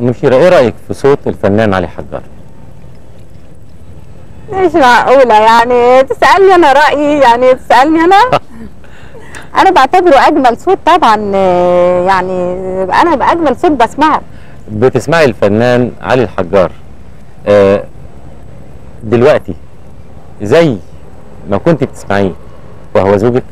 مشيرة ايه رأيك في صوت الفنان علي حجار؟ مش معقولة يعني تسألني أنا رأيي يعني تسألني أنا أنا بعتبره أجمل صوت طبعا آه، يعني أنا بأجمل صوت بسمعه بتسمعي الفنان علي الحجار آه دلوقتي زي ما كنت بتسمعيه وهو زوجك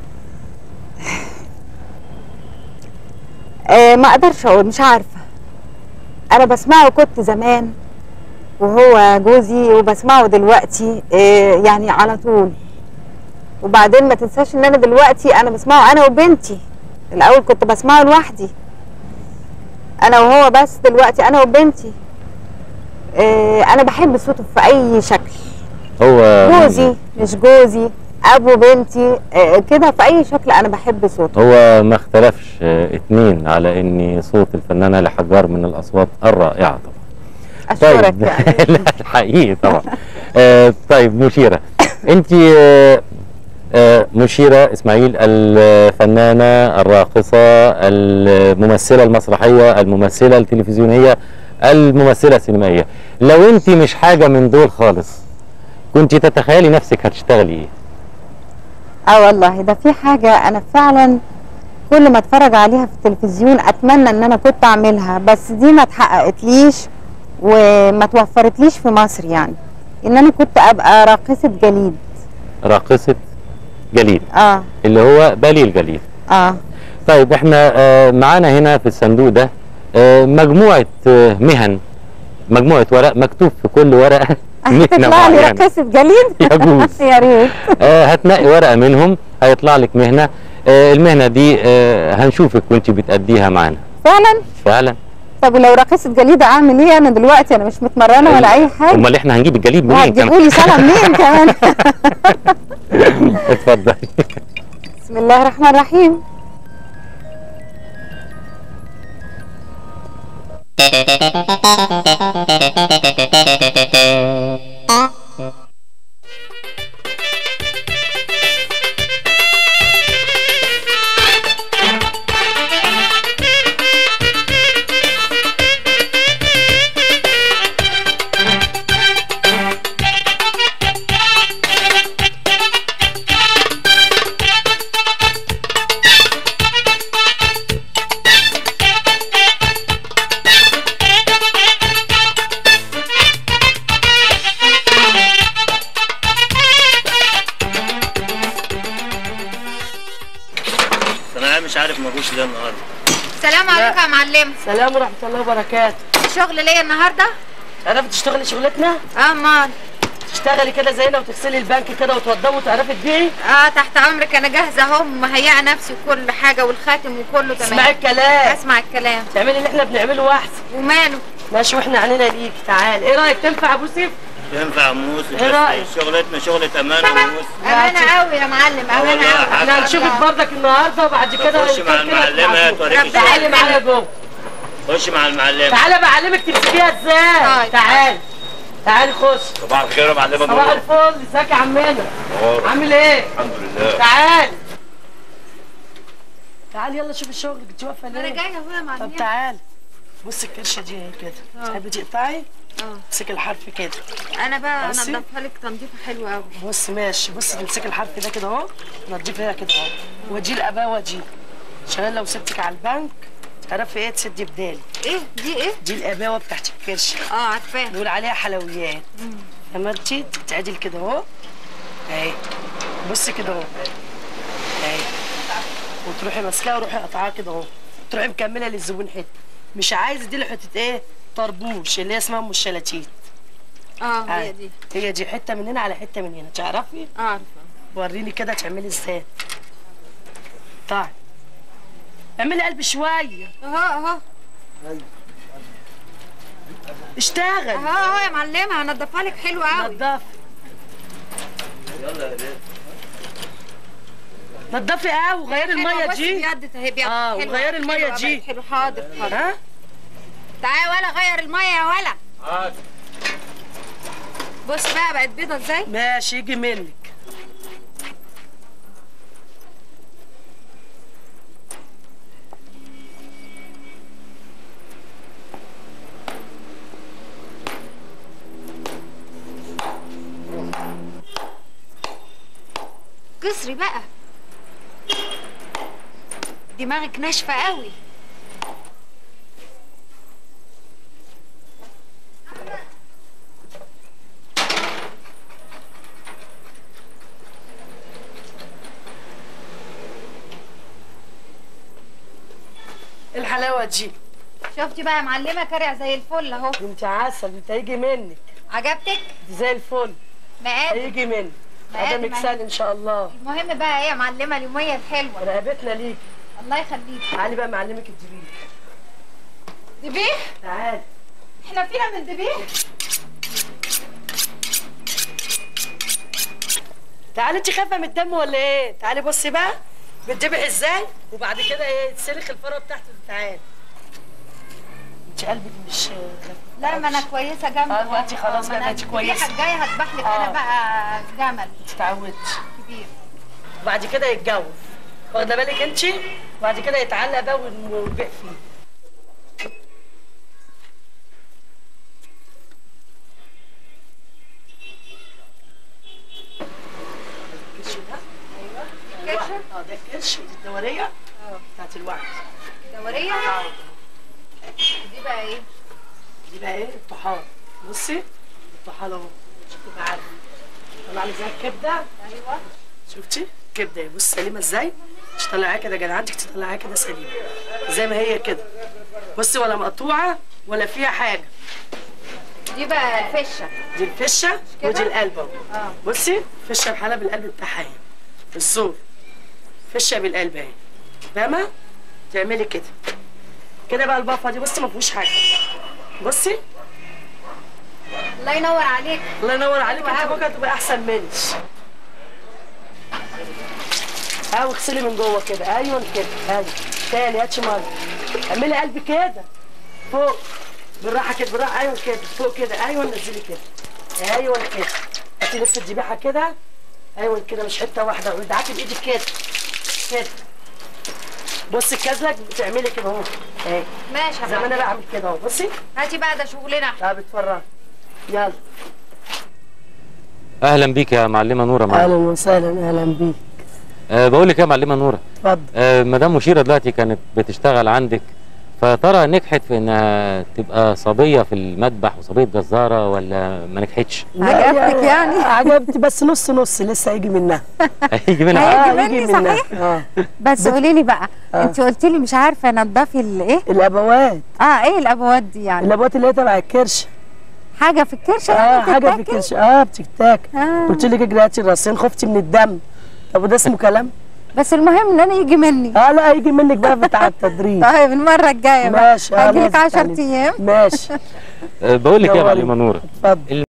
آه، ما أقدرش أقول مش عارفة أنا بسمعه كنت زمان وهو جوزي وبسمعه دلوقتي آه، يعني على طول وبعدين ما تنساش ان انا دلوقتي انا بسمعه انا وبنتي الاول كنت بسمعه لوحدي انا وهو بس دلوقتي انا وبنتي آه، انا بحب صوته في اي شكل هو جوزي مش جوزي ابو بنتي آه، كده في اي شكل انا بحب صوته هو ما اختلفش آه، اتنين على ان صوت الفنان علي حجار من الاصوات الرائعه طبعا اشكرك طيب يعني لا حقيقي طبعا آه طيب مشيره انت آه آه مشيره اسماعيل الفنانه الراقصه الممثله المسرحيه الممثله التلفزيونيه الممثله السينمائيه لو انت مش حاجه من دول خالص كنت تتخيلي نفسك هتشتغلي ايه اه والله ده في حاجة أنا فعلا كل ما اتفرج عليها في التلفزيون أتمنى إن أنا كنت أعملها بس دي ما اتحققتليش وما توفرتليش في مصر يعني إن أنا كنت أبقى راقصة جليد راقصه جليد اه اللي هو بالي الجليد اه طيب احنا آه، معانا هنا في الصندوق ده آه، مجموعة آه، مهن مجموعة ورق مكتوب في كل ورقة مهنة تطلع لي معينة راقصة جليد يجوز. يا ريت آه، هتنقي ورقة منهم هيطلع لك مهنة آه، المهنة دي آه، هنشوفك وانت بتأديها معانا فعلا فعلا طب ولو راقصة جليد أعمل إيه أنا دلوقتي أنا مش متمرنة ولا أي حاجة امال احنا هنجيب الجليد منين وهتجيبوا كمان لي سنة منين كمان اتفضلي بسم الله الرحمن الرحيم انا مش عارف ما جوش ليه النهارده السلام عليكم يا معلم سلام ورحمة الله وبركاته شغل ليا النهارده عرفت تشتغلي شغلتنا؟ اه امال تشتغلي كده زينا وتغسلي البنك كده وتوضبي وتعرفي تبيعي؟ اه تحت امرك انا جاهزه اهو مهيئه نفسي وكل حاجه والخاتم وكله تمام اسمعي الكلام اسمع الكلام تعملي اللي احنا بنعمله واحسن وماله ماشي واحنا عنينا ليك تعال ايه رايك تنفع ابو سيف؟ ينفع موس إيه رأيك؟ شغلتنا شغلة امان وموس امانه قوي يا معلم امانه والله قوي احنا هنشوفك برضك النهارده وبعد كده خش مع نكمل كده المعلمة معاكم. توريك طب تعالي الشغل. معايا جوه خش مع المعلمة تعالى بعلمك تمسكيها ازاي طيب. تعالي تعالي خش صباح الخير يا معلمة صباح الفل ازيك يا عمنا عامل ايه؟ الحمد لله تعال تعال يلا شوف الشغل انت واقفه انا ليه؟ جايه اهو يا طب معلم تعال بص الكرشه دي اهي كده تحبي تقطعي؟ اه امسكي الحرف كده انا بقى بصي. انضفها لك تنظيفه حلوه قوي بص ماشي بص تمسكي الحرف ده كده اهو نضيفيها كده اهو ودي الاباوه دي عشان لو سبتك على البنك تعرفي ايه تسدي بدالي ايه دي ايه دي الاباوه بتاعت الكرشه اه عارفاها نقول عليها حلويات لما انت تتعدل كده اهو اهي بصي كده اهو اهي وتروحي ماسكاها وروحي قطعاها كده اهو تروحي مكمله للزبون حته مش عايزه دي حته ايه طربوش اللي هي اسمها ام الشلاتين اه هي أهي. دي هي دي حته من هنا على حته من هنا تعرفي اه عارفه وريني كده تعملي ازاي طيب اعملي قلب شويه اهو اهو اشتغل اهو اهو يا معلمه هنضفها لك حلوه قوي نضفي نضفي قوي وغيري الميه دي بيد اهي بيد آه، حلوة، وغيري المية حلوة دي. بقت حلو حاضر حاضر ها تعالى ولا غير الميه يا ولا بص بقى بقت بيضه ازاي ماشي يجي منك مصري بقى دماغك ناشفه قوي إيه الحلاوه دي شفتي بقى يا معلمه كارع زي الفل اهو انت عسل انت هيجي منك عجبتك زي الفل مقاد هيجي منك مقادم ادمك أهي. سهل ان شاء الله المهم بقى ايه يا معلمه اليوميه الحلوه رقبتنا ليك الله يخليكي تعالي بقى معلمك الجبين ذبيح تعالي احنا فينا من ذبيح تعالي انت خايفه من الدم ولا ايه تعالي بصي بقى بتذبح ازاي وبعد كده ايه تسلخ الفرة بتاعته تعالي انت قلبك مش خفيف لا ما انا كويسه جنبك اه، ما انتي خلاص بقى بقيتي كويسة. الذبيحه الجايه هذبح لك اه. انا بقى جمل تعودتي كبير وبعد كده يتجوز واخده بالك انت وبعد كده يتعلق بقى ون- ونبيع فيه الكرش ده ايوه كرش؟ اه ده الكرش ودي الدوريه بتاعت الوعد دوريه دي بقى ايه دي بقى ايه الطحال بصي الطحال اهو عشان تبقى عارفه طلع لي زي الكبده ايوه شفتي كبده بص سليمه ازاي مش طلعها كده يا جدع عندك تطلعها كده سليمه زي ما هي كده بصي ولا مقطوعه ولا فيها حاجه دي بقى الفشه دي الفشه كده؟ ودي القلب اهو اه بصي فشه بحالها بالقلب بتاعها اهي الزور فشه بالقلب اهي فاهمه تعملي كده كده بقى البفه دي بصي ما فيهوش حاجه بصي الله ينور عليك الله ينور عليك حلوة انت أوي. بكره تبقى احسن مني اه واغسلي من جوه كده ايوه كده ايوه تاني هاتش مره اعملي قلب كده فوق بالراحه كده بالراحه ايوه كده فوق كده ايوه نزلي كده ايوه كده هاتي لسه الذبيحه كده ايوه كده مش حته واحده وادعكي بايدك كده كده بصي الكازلك بتعملي كده اهو اهي ماشي يا زي ما انا معلمة. بعمل كده اهو بصي هاتي بقى ده شغلنا لا بتفرج يلا اهلا بيك يا معلمه نوره معانا وسهلا اهلا بيك أه بقول لك يا معلمه نوره اتفضل أه مدام مشيره دلوقتي كانت بتشتغل عندك فترى نجحت في انها تبقى صبيه في المذبح وصبيه جزاره ولا ما نجحتش؟ عجبتك يعني؟ عجبتي بس نص نص لسه هيجي منها هيجي منها هيجي مني صحيح؟ اه بس قولي لي بقى آه. انت قلت لي مش عارفه نضفي الايه الابوات اه ايه الابوات دي يعني الابوات اللي هي تبع الكرش حاجه في الكرشه اه يعني حاجه في بتتاكل؟ الكرش اه بتتاكل آه. قلت لك اجري هاتي الراسين خفتي من الدم طب وده اسمه كلام؟ بس المهم ان انا يجي مني اه لا هيجي منك بقى بتاع التدريب طيب المره الجايه بقى ماشي اه هجي لك لازم 10 تعملي. ايام ماشي أه بقول لك يا دوري. معلمه نوره اتفضل